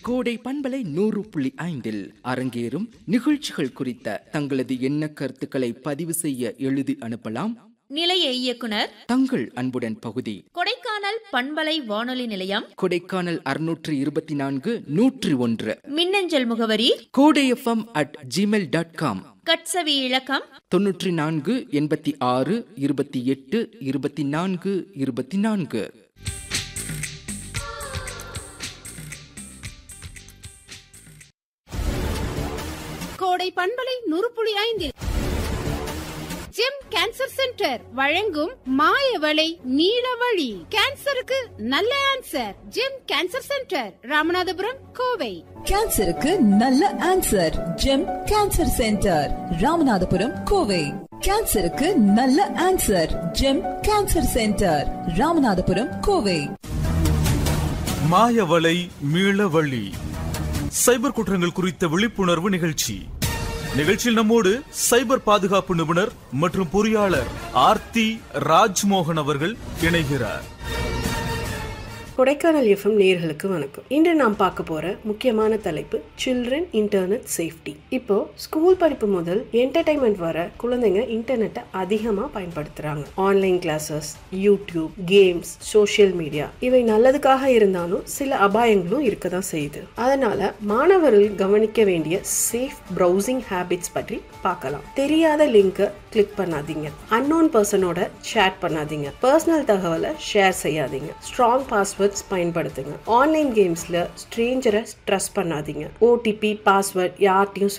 கோடை பண்பலை நூறு புள்ளி ஐந்தில் அரங்கேறும் நிகழ்ச்சிகள் குறித்த தங்களது எண்ண கருத்துக்களை பதிவு செய்ய எழுதி அனுப்பலாம் நிலைய இயக்குனர் தங்கள் அன்புடன் பகுதி கொடைக்கானல் பண்பலை வானொலி நிலையம் கொடைக்கானல் அறுநூற்று இருபத்தி நான்கு நூற்றி ஒன்று மின்னஞ்சல் முகவரி Kodai FM at Gmail dot com கட்சவி இலக்கம் தொன்னூற்றி நான்கு எண்பத்தி ஆறு இருபத்தி எட்டு இருபத்தி நான்கு இருபத்தி நான்கு கோடை பண்பலை நூறு ஐந்தில் ஜெம் கேன்சர் சென்டர் வழங்கும் மாயவளை நீலவழி கேன்சருக்கு நல்ல answer Gem cancer centre Ramanathapuram Kovai கேன்சருக்கு நல்ல answer Gem cancer centre Ramanathapuram Kovai கேன்சருக்கு நல்ல answer Gem cancer centre Ramanathapuram Kovai மாயவலை மீளவழி சைபர் குற்றங்கள் குறித்த விழிப்புணர்வு நிகழ்ச்சி நிகழ்ச்சியில் நம்மோடு சைபர் பாதுகாப்பு நிபுணர் மற்றும் பொறியாளர் ஆர்த்தி ராஜ்மோகன் அவர்கள் இணைகிறார் கொடைக்கானல் எஃப்எம் நேயர்களுக்கு வணக்கம் இன்று நாம் பார்க்க போற முக்கியமான தலைப்பு சில்ட்ரன் இன்டர்நெட் சேஃப்டி இப்போ ஸ்கூல் படிப்பு முதல் என்டர்டைன்மெண்ட் வர குழந்தைங்க இன்டர்நெட்டை அதிகமா பயன்படுத்துறாங்க online classes YouTube games social media இவை நல்லதுக்காக இருந்தாலும் சில அபாயங்களும் இருக்க தான் செய்யுது அதனால மாணவர்கள் கவனிக்க வேண்டிய சேஃப் ப்ரௌசிங் ஹேபிட்ஸ் பற்றி பார்க்கலாம் தெரியாத லிங்கை கிளிக் பண்ணாதீங்க அன்னோன் பர்சனோட சேட் பண்ணாதீங்க பர்சனல் தகவலை ஷேர் செய்யாதீங்க ஸ்ட்ராங் பாஸ்வேர்ட்ஸ் பயன்படுத்துங்க ஆன்லைன் கேம்ஸ்ல ஸ்ட்ரேஞ்சரை ட்ரஸ்ட் பண்ணாதீங்க ஓடிபி பாஸ்வேர்ட் யார்ட்டையும்